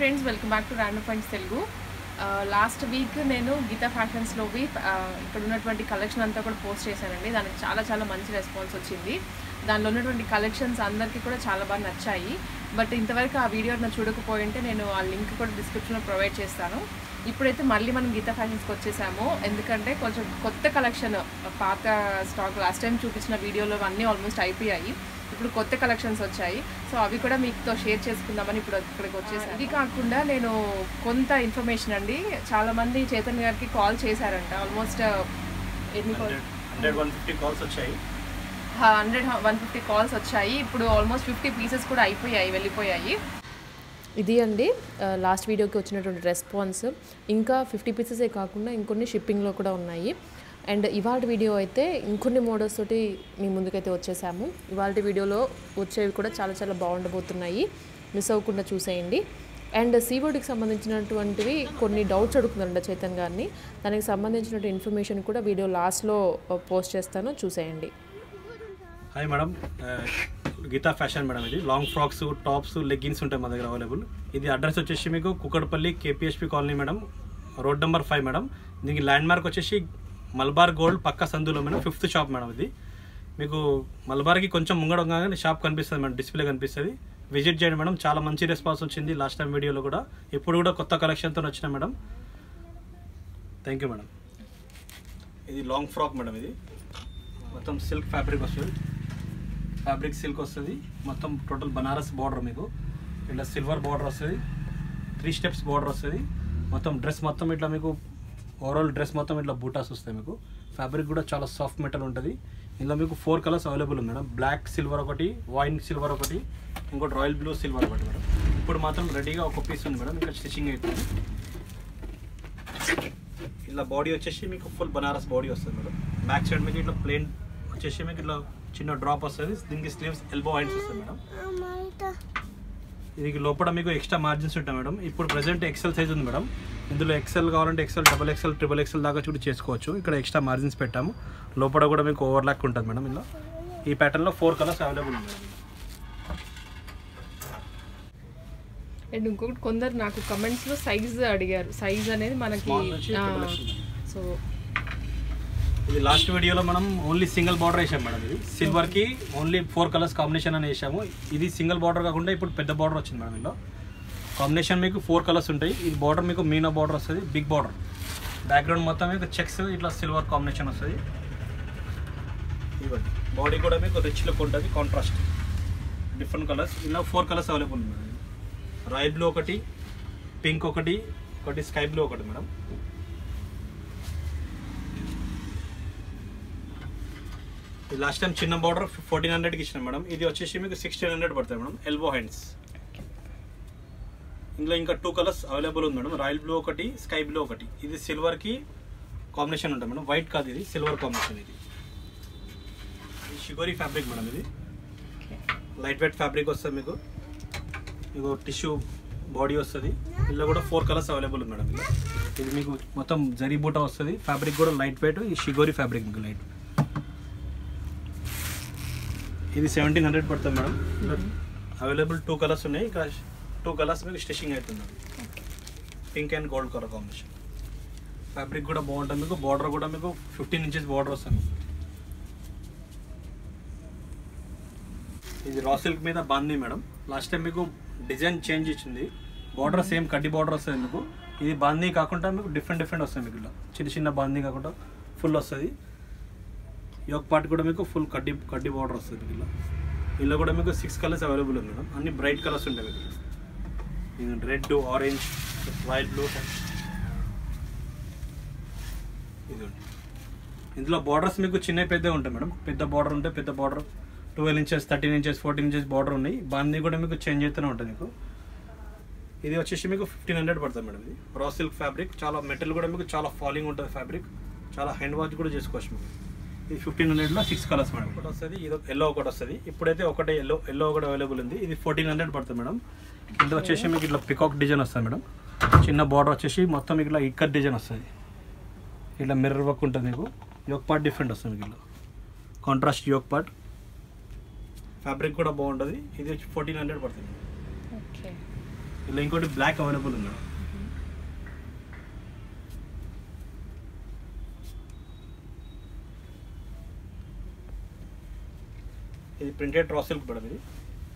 Friends welcome back to random points Telugu last week నేను గీతా ఫ్యాషన్స్లోవి ఇక్కడ ఉన్నటువంటి కలెక్షన్ అంతా కూడా పోస్ట్ చేశానండి దానికి చాలా చాలా మంచి రెస్పాన్స్ వచ్చింది దానిలో ఉన్నటువంటి కలెక్షన్స్ అందరికీ కూడా చాలా బాగా నచ్చాయి బట్ ఇంతవరకు ఆ వీడియో నా చూడకపోయింటే నేను ఆ లింక్ కూడా డిస్క్రిప్షన్లో ప్రొవైడ్ చేస్తాను ఇప్పుడైతే మళ్ళీ మనం గీతా ఫ్యాషన్స్కి వచ్చేసాము ఎందుకంటే కొంచెం కొత్త కలెక్షన్ పాత స్టాక్ లాస్ట్ టైం చూపించిన వీడియోలో అన్నీ ఆల్మోస్ట్ అయిపోయాయి ఇప్పుడు కొత్త కలెక్షన్స్ వచ్చాయి సో అవి కూడా మీతో షేర్ చేసుకుందామని ఇప్పుడు ఇక్కడికి వచ్చేసాను ఇది కాకుండా నేను కొంత ఇన్ఫర్మేషన్ అండి చాలా మంది చైతన్య గారికి కాల్ చేశారంట ఆల్మోస్ట్ ఎన్ని call hundred one fifty calls వచ్చాయి హండ్రెడ్ వన్ ఫిఫ్టీ కాల్స్ వచ్చాయి ఇప్పుడు ఆల్మోస్ట్ ఫిఫ్టీ పీసెస్ కూడా అయిపోయాయి వెళ్ళిపోయాయి ఇది అండి లాస్ట్ వీడియోకి వచ్చినటువంటి రెస్పాన్స్ ఇంకా ఫిఫ్టీ పీసెసే కాకుండా ఇంకొన్ని షిప్పింగ్లో కూడా ఉన్నాయి అండ్ ఇవాళ వీడియో అయితే ఇంకొన్ని మోడల్స్ తోటి మీ ముందుకైతే వచ్చేసాము ఇవాళ వీడియోలో వచ్చేవి కూడా చాలా చాలా బాగుండబోతున్నాయి మిస్ అవ్వకుండా చూసేయండి అండ్ సీబోర్డ్కి సంబంధించినటువంటివి కొన్ని డౌట్స్ అడుగుతున్నారంట చైతన్ గారిని దానికి సంబంధించినటువంటి ఇన్ఫర్మేషన్ కూడా వీడియో లాస్ట్లో పోస్ట్ చేస్తాను చూసేయండి హాయ్ మేడం ఆ, గీతా ఫ్యాషన్ మేడం ఇది లాంగ్ ఫ్రాక్స్ టాప్స్ లెగ్గిన్స్ ఉంటాయి మా దగ్గర అవైలబుల్ ఇది అడ్రస్ వచ్చేసి మీకు Kukatpally KPHB colony madam road number five madam దీనికి ల్యాండ్ మార్క్ వచ్చేసి మల్బార్ గోల్డ్ పక్క సందులో మేడం ఫిఫ్త్ షాప్ మేడం ఇది మీకు మల్బార్కి కొంచెం ముంగడంగానే షాప్ కనిపిస్తుంది మేడం డిస్ప్లే కనిపిస్తుంది విజిట్ చేయండి మేడం చాలా మంచి రెస్పాన్స్ వచ్చింది లాస్ట్ టైం వీడియోలో కూడా ఇప్పుడు కూడా కొత్త కలెక్షన్తో వచ్చిన మేడం థ్యాంక్ యూ మేడం ఇది లాంగ్ ఫ్రాక్ మేడం ఇది మొత్తం సిల్క్ ఫ్యాబ్రిక్ వస్తుంది ఫ్యాబ్రిక్ సిల్క్ వస్తుంది మొత్తం టోటల్ బనారస్ బార్డర్ మీకు ఇట్లా సిల్వర్ బార్డర్ వస్తుంది త్రీ స్టెప్స్ బార్డర్ వస్తుంది మొత్తం డ్రెస్ మొత్తం ఇట్లా మీకు ఓవరాల్ డ్రెస్ మొత్తం ఇట్లా బూటాస్ వస్తాయి మీకు ఫ్యాబ్రిక్ కూడా చాలా సాఫ్ట్ మెటల్ ఉంటుంది ఇందులో మీకు ఫోర్ కలర్స్ అవైలబుల్ ఉంది మేడం బ్లాక్ సిల్వర్ ఒకటి వైన్ సిల్వర్ ఒకటి ఇంకోటి రాయల్ బ్లూ సిల్వర్ ఒకటి మేడం ఇప్పుడు మాత్రం రెడీగా ఒక పీస్ ఉంది మేడం ఇక్కడ స్టిచ్చింగ్ అవుతుంది ఇలా బాడీ వచ్చేసి మీకు ఫుల్ బనారస్ బాడీ వస్తుంది మేడం బ్యాక్ సైడ్ మీకు ఇట్లా ప్లేన్ వచ్చేసి మీకు ఇట్లా చిన్న డ్రాప్ వస్తుంది దీనికి స్లీవ్స్ ఎల్బో హ్యాండ్స్ వస్తుంది మేడం ఇది లోపల మీకు ఎక్స్ట్రా మార్జిన్స్ ఉంటాయి మేడం ఇప్పుడు ప్రెసెంట్ ఎక్సెల్ సైజ్ ఉంది మేడం ఇందులో ఎక్సెల్ కావాలంటే XL double XL triple XL దాకా చూడు చేసుకోవచ్చు ఇక్కడ ఎక్స్ట్రా మార్జిన్స్ పెట్టాము లోపల కూడా మీకు ఓవర్లాక్ ఉంటుంది మేడం ఇలా ఈ ప్యాటర్న్లో ఫోర్ కలర్స్ అవైలబుల్ ఉంది మేడం అండ్ ఇంకొకటి కొందరు నాకు కమెంట్స్లో సైజ్ అడిగారు సైజ్ అనేది మనకి Small నుంచి double XL. సో ఇది లాస్ట్ వీడియోలో మనం ఓన్లీ సింగిల్ బార్డర్ వేసాం మేడం ఇది సిల్వర్ కి ఓన్లీ ఫోర్ కలర్స్ కాంబినేషన్ అని వేసాము ఇది సింగిల్ బార్డర్ కాకుండా ఇప్పుడు పెద్ద బార్డర్ వచ్చింది మేడం ఇందులో కాంబినేషన్ మీకు ఫోర్ కలర్స్ ఉంటాయి ఇది బార్డర్ మీకు మీనా బార్డర్ వస్తుంది బిగ్ బార్డర్ బ్యాక్గ్రౌండ్ మొత్తం మీకు చెక్స్ ఇట్లా సిల్వర్ కాంబినేషన్ వస్తుంది ఇవ్వండి బాడీ కూడా మీకు రిచ్ లుక్ ఉంటుంది కాంట్రాస్ట్ డిఫరెంట్ కలర్స్ ఇలా ఫోర్ కలర్స్ అవైలబుల్ ఉంది మేడం రాయల్ బ్లూ ఒకటి పింక్ ఒకటి ఒకటి స్కై బ్లూ ఒకటి మేడం ఇది లాస్ట్ టైం చిన్న బార్డర్ ఫోర్టీన్ హండ్రెడ్కి ఇచ్చిన మేడం ఇది వచ్చేసి మీకు సిక్స్టీన్ హండ్రెడ్ పడుతుంది మేడం ఎల్బో హ్యాండ్స్ ఇందులో ఇంకా టూ కలర్స్ అవైలబుల్ ఉంది మేడం రాయల్ బ్లూ ఒకటి స్కై బ్లూ ఒకటి ఇది సిల్వర్కి కాంబినేషన్ ఉంటుంది మేడం వైట్ కాదు ఇది సిల్వర్ కాంబినేషన్ ఇది ఇది షిగోరీ ఫ్యాబ్రిక్ మేడం ఇది లైట్ వెయిట్ ఫ్యాబ్రిక్ వస్తుంది మీకు మీకు టిష్యూ బాడీ వస్తుంది ఇందులో కూడా ఫోర్ కలర్స్ అవైలబుల్ ఉంది మేడం ఇలా ఇది మీకు మొత్తం జరీ బూట వస్తుంది ఫ్యాబ్రిక్ కూడా లైట్ వెయిట్ ఈ షిగోరీ ఫ్యాబ్రిక్ మీకు లైట్ ఇది సెవెంటీన్ హండ్రెడ్ పడుతుంది మేడం అవైలబుల్ టూ కలర్స్ ఉన్నాయి ఇక్కడ టూ కలర్స్ మీకు స్టిచ్చింగ్ అవుతుంది pink and gold colour combination fabric కూడా బాగుంటుంది మీకు బార్డర్ కూడా మీకు ఫిఫ్టీన్ ఇంచెస్ బార్డర్ వస్తుంది ఇది రా సిల్క్ మీద బాంది మేడం లాస్ట్ టైం మీకు డిజైన్ చేంజ్ ఇచ్చింది బార్డర్ సేమ్ కడ్డీ బార్డర్ వస్తుంది మీకు ఇది బాందీ కాకుండా మీకు డిఫరెంట్ డిఫరెంట్ వస్తుంది మీకు ఇలా చిన్న చిన్న బాందీ కాకుండా ఫుల్ వస్తుంది యోక్ పార్ట్ కూడా మీకు ఫుల్ కడ్డీ కడ్డీ బార్డర్ వస్తుంది మీకు ఇలా ఇలా కూడా మీకు సిక్స్ కలర్స్ అవైలబుల్ ఉంది మేడం అన్ని బ్రైట్ కలర్స్ ఉంటాయి మీకు ఇది రెడ్ ఆరెంజ్ వైట్ బ్లూ ఇదండి ఇందులో బార్డర్స్ మీకు చిన్న పెద్ద ఉంటాయి మేడం పెద్ద బార్డర్ ఉంటే పెద్ద border twelve inches thirteen inches fourteen inches border ఉన్నాయి బాందీ కూడా మీకు చేంజ్ అవుతూనే ఉంటుంది మీకు ఇది వచ్చేసి మీకు ఫిఫ్టీన్ హండ్రెడ్ పడుతుంది మేడం ఇది రా సిల్క్ ఫ్యాబ్రిక్ చాలా మెటల్ కూడా మీకు చాలా ఫాలింగ్ ఉంటుంది ఫ్యాబ్రిక్ చాలా హ్యాండ్ వాష్ కూడా చేసుకోవచ్చు మీకు ఇది ఫిఫ్టీన్ హండ్రెడ్లో సిక్స్ కలర్స్ మేడం ఒకటి వస్తుంది ఇది ఎల్లో ఒకటి వస్తుంది ఇప్పుడైతే ఒకటే ఎల్లో ఎల్లో ఒకటి అవైలబుల్ ఉంది ఇది ఫోర్టీన్ హండ్రెడ్ పడుతుంది మేడం ఇది వచ్చేసి మీకు ఇట్లా పికాక్ డిజైన్ వస్తుంది మేడం చిన్న బార్డర్ వచ్చేసి మొత్తం ఇట్లా ఇక్కర్ డిజైన్ వస్తుంది ఇట్లా మిర్రర్ వర్క్ ఉంటుంది మీకు యోక్ పార్ట్ డిఫరెంట్ వస్తుంది మీకు ఇలా కాంట్రాస్ట్ యోక్ పార్ట్ ఫ్యాబ్రిక్ కూడా బాగుంటుంది ఇది వచ్చి ఫోర్టీన్ హండ్రెడ్ పడుతుంది ఓకే ఇలా ఇంకోటి బ్లాక్ అవైలబుల్ ఉంది మేడం ఇది ప్రింటెడ్ రా సిల్క్ మేడం ఇది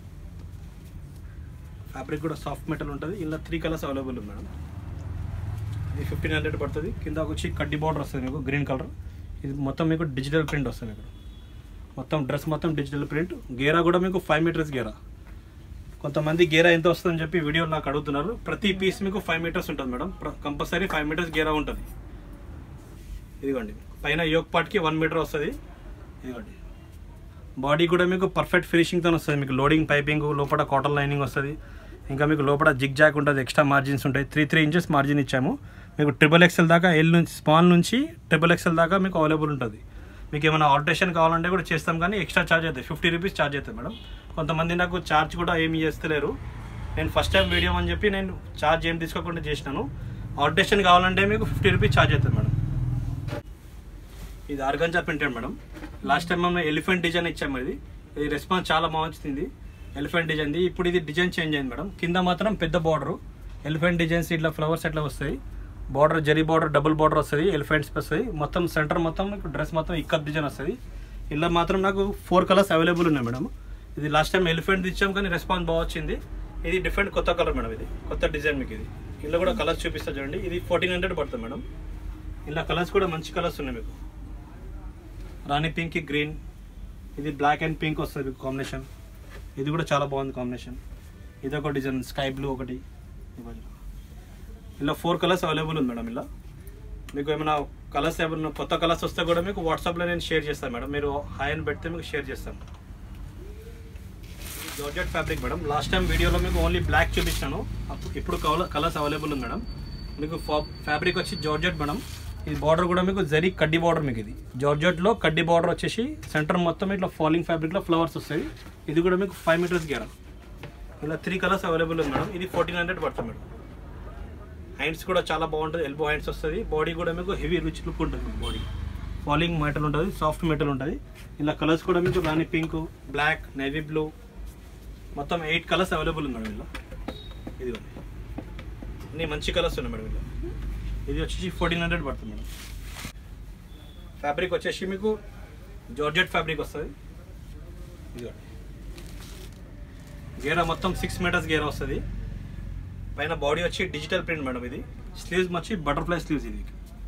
ఫ్యాబ్రిక్ కూడా సాఫ్ట్ మెటల్ ఉంటుంది ఇలా త్రీ కలర్స్ అవైలబుల్ ఉంది మేడం ఇది ఫిఫ్టీన్ హండ్రెడ్ పడుతుంది కింద వచ్చి కడ్డీ బార్డర్ వస్తుంది మీకు గ్రీన్ కలర్ ఇది మొత్తం మీకు డిజిటల్ ప్రింట్ వస్తుంది మీకు మొత్తం డ్రెస్ మొత్తం డిజిటల్ ప్రింట్ గేరా కూడా మీకు ఫైవ్ మీటర్స్ గేరా కొంతమంది గేరా ఎంత వస్తుందని చెప్పి వీడియో నాకు అడుగుతున్నారు ప్రతి పీస్ మీకు ఫైవ్ మీటర్స్ ఉంటుంది మేడం కంపల్సరీ ఫైవ్ మీటర్స్ గేరా ఉంటుంది ఇదిగోండి పైన యోగ్ పార్ట్కి వన్ మీటర్ వస్తుంది ఇదిగోండి బాడీ కూడా మీకు పర్ఫెక్ట్ ఫినిషింగ్తో వస్తుంది మీకు లోడింగ్ పైపింగ్ లోపల కాటన్ లైనింగ్ వస్తుంది ఇంకా మీకు లోపల జిగ్ జాక్ ఉంటుంది ఎక్స్ట్రా మార్జిన్స్ ఉంటాయి త్రీ త్రీ ఇంచెస్ మార్జిన్ ఇచ్చాము మీకు ట్రిపుల్ ఎక్స్ఎల్ దాకా ఎల్ నుంచి స్మాల్ నుంచి ట్రిపుల్ ఎక్స్ఎల్ దాకా మీకు అవైలబుల్ ఉంటుంది మీకు ఏమైనా ఆల్టరేషన్ కావాలంటే కూడా చేస్తాం కానీ ఎక్స్ట్రా ఛార్జ్ అవుతాయి ఫిఫ్టీ రూపీస్ ఛార్జ్ అవుతుంది మేడం కొంతమంది నాకు ఛార్జ్ కూడా ఏమి చేస్తలేరు నేను ఫస్ట్ టైం వీడియో అని చెప్పి నేను ఛార్జ్ ఏం తీసుకోకుండా చేసినాను ఆల్టరేషన్ కావాలంటే మీకు ఫిఫ్టీ రూపీస్ ఛార్జ్ అవుతుంది మేడం ఇది organza printed madam last time మేము ఎలిఫెంట్ డిజైన్ ఇచ్చాము ఇది ఇది రెస్పాన్స్ చాలా బాగుంది ఎలిఫెంట్ డిజైన్ది ఇప్పుడు ఇది డిజైన్ చేంజ్ అయింది మేడం కింద మాత్రం పెద్ద బార్డర్ ఎలిఫెంట్ డిజైన్స్ ఇట్లా ఫ్లవర్స్ ఎట్లా వస్తాయి border zari border double border వస్తుంది ఎలిఫెంట్స్ వస్తాయి మొత్తం సెంటర్ మొత్తం మీకు డ్రెస్ మొత్తం ఇక్కత్ డిజైన్ వస్తుంది ఇలా మాత్రం నాకు ఫోర్ కలర్స్ అవైలబుల్ ఉన్నాయి మేడం ఇది లాస్ట్ టైం ఎలిఫెంట్ ఇచ్చాం కానీ రెస్పాన్స్ బాగా వచ్చింది ఇది డిఫరెంట్ కొత్త కలర్ మేడం ఇది కొత్త డిజైన్ మీకు ఇది ఇలా కూడా కలర్స్ చూపిస్తా చూడండి ఇది ఫోర్టీన్ హండ్రెడ్ పడుతుంది మేడం ఇలా కలర్స్ కూడా మంచి కలర్స్ ఉన్నాయి మీకు రాణి పింక్ గ్రీన్ ఇది బ్లాక్ అండ్ పింక్ వస్తుంది మీకు కాంబినేషన్ ఇది కూడా చాలా బాగుంది కాంబినేషన్ ఇది ఒక డిజైన్ స్కై బ్లూ ఒకటి ఇవ్వండి. ఇలా ఫోర్ కలర్స్ అవైలబుల్ ఉంది మేడం ఇలా మీకు ఏమైనా కలర్స్ ఏమైనా కొత్త కలర్స్ వస్తే కూడా మీకు వాట్సాప్లో నేను షేర్ చేస్తాను మేడం మీరు హాయ్ అని పెడితే మీకు షేర్ చేస్తాను georgette fabric madam last time వీడియోలో మీకు ఓన్లీ బ్లాక్ చూపించాను అప్పుడు ఇప్పుడు కలర్స్ అవైలబుల్ ఉంది మేడం మీకు ఫ్యాబ్రిక్ వచ్చి జార్జెట్ మేడం ఇది బార్డర్ కూడా మీకు జరీ కడ్డీ బార్డర్ మీకు ఇది జార్జెట్లో కడ్డీ బార్డర్ వచ్చేసి సెంటర్ మొత్తం ఇట్లా ఫాలింగ్ ఫ్యాబ్రిక్లో ఫ్లవర్స్ వస్తాయి ఇది కూడా మీకు ఫైవ్ మీటర్స్ గేరా ఇలా త్రీ కలర్స్ అవైలబుల్ ఉంది మేడం ఇది ఫోర్టీన్ హండ్రెడ్ పడుతుంది మేడం హ్యాండ్స్ కూడా చాలా బాగుంటుంది ఎల్బో హ్యాండ్స్ వస్తుంది బాడీ కూడా మీకు హెవీ రిచ్ లుక్ ఉంటుంది బాడీ ఫాలింగ్ మెటల్ ఉంటుంది సాఫ్ట్ మెటల్ ఉంటుంది ఇలా కలర్స్ కూడా మీకు రాణి పింక్ బ్లాక్ నేవీ బ్లూ మొత్తం ఎయిట్ కలర్స్ అవైలబుల్ ఉంది మేడం ఇలా ఇదిగోండి అన్ని మంచి కలర్స్ ఉన్నాయి మేడం ఇలా ఇది వచ్చేసి ఫోర్టీన్ హండ్రెడ్ పడుతుంది మేడం ఫ్యాబ్రిక్ వచ్చేసి మీకు జార్జెట్ ఫ్యాబ్రిక్ వస్తుంది ఇదిగోండి గేరా మొత్తం సిక్స్ మీటర్స్ గేరా వస్తుంది పైన బాడీ వచ్చి డిజిటల్ ప్రింట్ మేడం ఇది స్లీవ్స్ వచ్చి బటర్ఫ్లై స్లీవ్స్ ఇది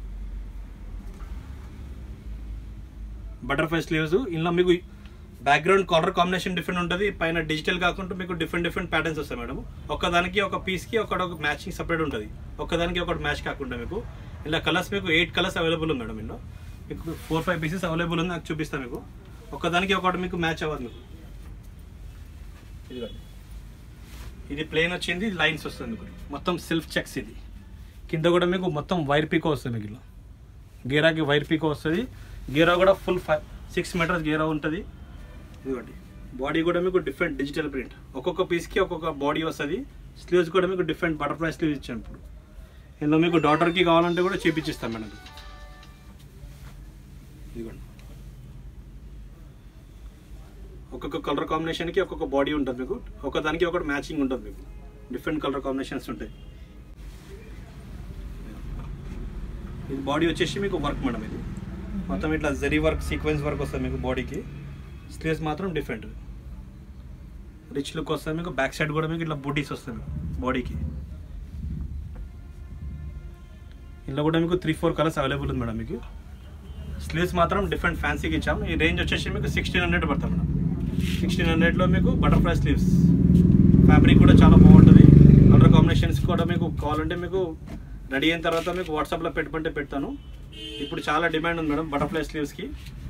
బటర్ఫ్లై స్లీవ్స్ ఇందులో మీకు బ్యాక్గ్రౌండ్ కలర్ కాంబినేషన్ డిఫరెంట్ ఉంటుంది పైన డిజిటల్ కాకుండా మీకు డిఫరెంట్ డిఫరెంట్ ప్యాటర్న్స్ వస్తాయి మేడం ఒక్కదానికి ఒక పీస్కి ఒక మ్యాచింగ్ సపరేట్ ఉంటుంది ఒక్కదానికి ఒకటి మ్యాచ్ కాకుండా మీకు ఇలా కలర్స్ మీకు ఎయిట్ కలర్స్ అవైలబుల్ ఉంది మేడం ఇందులో మీకు ఫోర్ ఫైవ్ పీసెస్ అవైలబుల్ ఉంది నాకు చూపిస్తాను మీకు ఒక్కదానికి ఒకటి మీకు మ్యాచ్ అవ్వదు మీకు ఇదిగోండి ఇది ప్లేన్ వచ్చింది లైన్స్ వస్తుంది మీకు మొత్తం సెల్ఫ్ చెక్స్ ఇది కింద కూడా మీకు మొత్తం వైర్ పీకో వస్తుంది మీకు ఇలా గేరాకి వైర్ పీకో వస్తుంది గేరా కూడా ఫుల్ ఫైవ్ సిక్స్ మీటర్స్ గేరా ఉంటుంది ఇదిగోండి బాడీ కూడా మీకు డిఫరెంట్ డిజిటల్ ప్రింట్ ఒక్కొక్క పీస్కి ఒక్కొక్క బాడీ వస్తుంది స్లీవ్స్ కూడా మీకు డిఫరెంట్ బటర్ఫ్లై స్లీవ్స్ ఇచ్చాను ఇప్పుడు ఇందులో మీకు డాటర్కి కావాలంటే కూడా చేపించిస్తాం మేడం ఇదిగోండి ఒక్కొక్క కలర్ కాంబినేషన్కి ఒక్కొక్క బాడీ ఉంటుంది మీకు ఒకదానికి ఒకటి మ్యాచింగ్ ఉంటుంది మీకు డిఫరెంట్ కలర్ కాంబినేషన్స్ ఉంటాయి ఇది బాడీ వచ్చేసి మీకు వర్క్ మేడం ఇది మొత్తం ఇట్లా జరీ వర్క్ సీక్వెన్స్ వర్క్ వస్తుంది మీకు బాడీకి స్లీవ్స్ మాత్రం డిఫరెంట్ రిచ్ లుక్ వస్తుంది మీకు బ్యాక్ సైడ్ కూడా మీకు ఇట్లా బూటీస్ వస్తాయి మీకు బాడీకి ఇందులో కూడా మీకు త్రీ ఫోర్ కలర్స్ అవైలబుల్ ఉంది మేడం మీకు స్లీవ్స్ మాత్రం డిఫరెంట్ ఫ్యాన్సీకి ఇచ్చాం ఈ రేంజ్ వచ్చేసి మీకు సిక్స్టీన్ హండ్రెడ్ పడుతుంది మేడం సిక్స్టీన్ హండ్రెడ్లో మీకు బటర్ఫ్లై స్లీవ్స్ ఫ్యాబ్రిక్ కూడా చాలా బాగుంటుంది కలర్ కాంబినేషన్స్ కూడా మీకు కావాలంటే మీకు రెడీ అయిన తర్వాత మీకు వాట్సాప్లో పెట్టుకుంటే పెడతాను ఇప్పుడు చాలా డిమాండ్ ఉంది మేడం బటర్ఫ్లై స్లీవ్స్కి